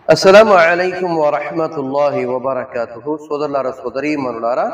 అస్సలం అలైకుం వరహమతుల్లాహి వబర్కాతుహు సోదరులారా సోదరీమణులారా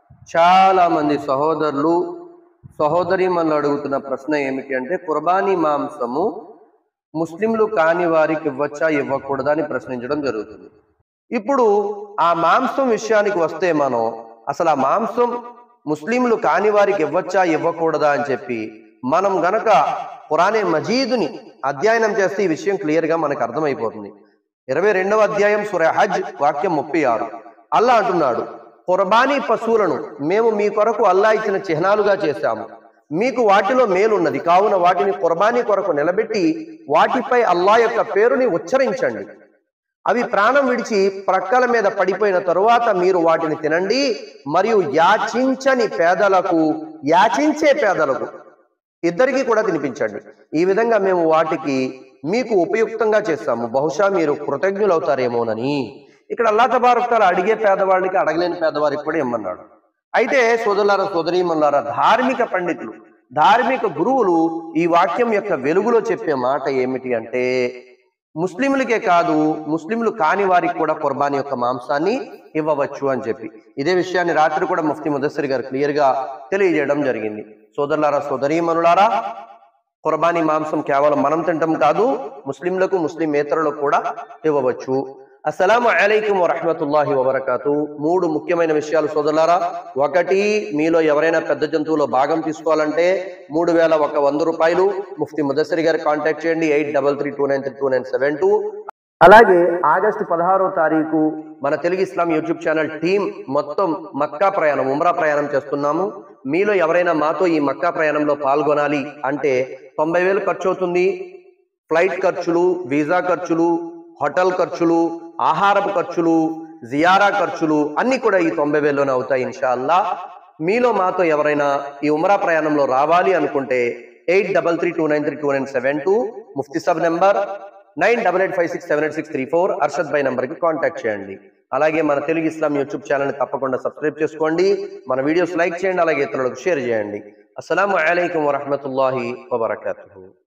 చాలా మంది సహోదరులు సహోదరీమణులు అడుగుతున్న ప్రశ్న ఏమిటి అంటే కుర్బానీ మాంసము ముస్లింలు కాని వారికి ఇవ్వచ్చా ఇవ్వకూడదా అని ప్రశ్నించడం జరుగుతుంది ఇప్పుడు ఆ మాంసం విషయానికి వస్తే మనం అసలు ఆ మాంసం ముస్లింలు కాని వారికి ఇవ్వచ్చా ఇవ్వకూడదా అని చెప్పి మనం గనక పురాణే మజీదుని అధ్యయనం చేస్తే ఈ విషయం క్లియర్ గా మనకు అర్థమైపోతుంది ఇరవై రెండవ అధ్యాయం సుర హజ్ వాక్యం ముప్పై ఆరు అల్లా అంటున్నాడు కుర్బానీ పశువులను మేము మీ కొరకు అల్లా ఇచ్చిన చిహ్నాలుగా చేశాము మీకు వాటిలో మేలున్నది కావున వాటిని కుర్బానీ కొరకు నిలబెట్టి వాటిపై అల్లా యొక్క పేరుని ఉచ్చరించండి అవి ప్రాణం విడిచి ప్రక్కల మీద పడిపోయిన తరువాత మీరు వాటిని తినండి మరియు యాచించని పేదలకు యాచించే పేదలకు ఇద్దరికి కూడా తినిపించండి ఈ విధంగా మేము వాటికి మీకు ఉపయుక్తంగా చేస్తాము బహుశా మీరు కృతజ్ఞులవుతారేమోనని ఇక్కడ అల్లా తబారుతారు అడిగే పేదవాడికి అడగలేని పేదవారికి కూడా ఇమ్మన్నాడు అయితే సోదరులారా సోదరీమల్లారా ధార్మిక పండితులు ధార్మిక గురువులు ఈ వాక్యం యొక్క వెలుగులో చెప్పే మాట ఏమిటి అంటే ముస్లింలకే కాదు ముస్లింలు కాని వారికి కూడా కుర్బానీ యొక్క మాంసాన్ని ఇవ్వవచ్చు అని చెప్పి ఇదే విషయాన్ని రాత్రి కూడా ముఫ్తీ ముదస్సరి గారు క్లియర్ గా తెలియజేయడం జరిగింది సోదరులారా సోదరీమనులారా కుర్బానీ మాంసం కేవలం మనం తింటాం కాదు ముస్లింలకు ముస్లిమేతరులకు కూడా ఇవ్వవచ్చు అస్సలం అలైకుం వరహమతుల్లాహి వబర్కాతు మూడు ముఖ్యమైన విషయాలు సోదరులారా ఒకటి మీలో ఎవరైనా పెద్ద జంతువులో భాగం తీసుకోవాలంటే మూడు వేల ఒక వంద రూపాయలు ముఫ్తీ ముదస్సరి గారు కాంటాక్ట్ చేయండి eight double three two nine three two nine seven two అలాగే ఆగస్టు పదహారో తారీఖు మన Telugu Islam YouTube channel team మొత్తం మక్కా ప్రయాణం ఉమ్రా ప్రయాణం చేస్తున్నాము మీలో ఎవరైనా మాతో ఈ మక్కా ప్రయాణంలో పాల్గొనాలి అంటే తొంభై వేలు ఖర్చు అవుతుంది ఫ్లైట్ ఖర్చులు వీసా ఖర్చులు హోటల్ ఖర్చులు ఆహారపు ఖర్చులు జియారా ఖర్చులు అన్ని కూడా ఈ తొంభై వేల్లోనే అవుతాయి ఇన్షాల్లా మీలో మాతో ఎవరైనా ఈ ఉమరా ప్రయాణంలో రావాలి అనుకుంటే eight double three two nine three two nine seven two ముఫ్తీ సబ్ number nine double eight five six seven eight six three four Arshad బై నంబర్కి కాంటాక్ట్ చేయండి అలాగే మన తెలుగు ఇస్లాం యూట్యూబ్ ఛానల్ని తప్పకుండా సబ్స్క్రైబ్ చేసుకోండి మన వీడియోస్ లైక్ చేయండి అలాగే ఇతరులకు షేర్ చేయండి అస్సలం అయికం వరహమతుల్లాహి వబర్కాతూ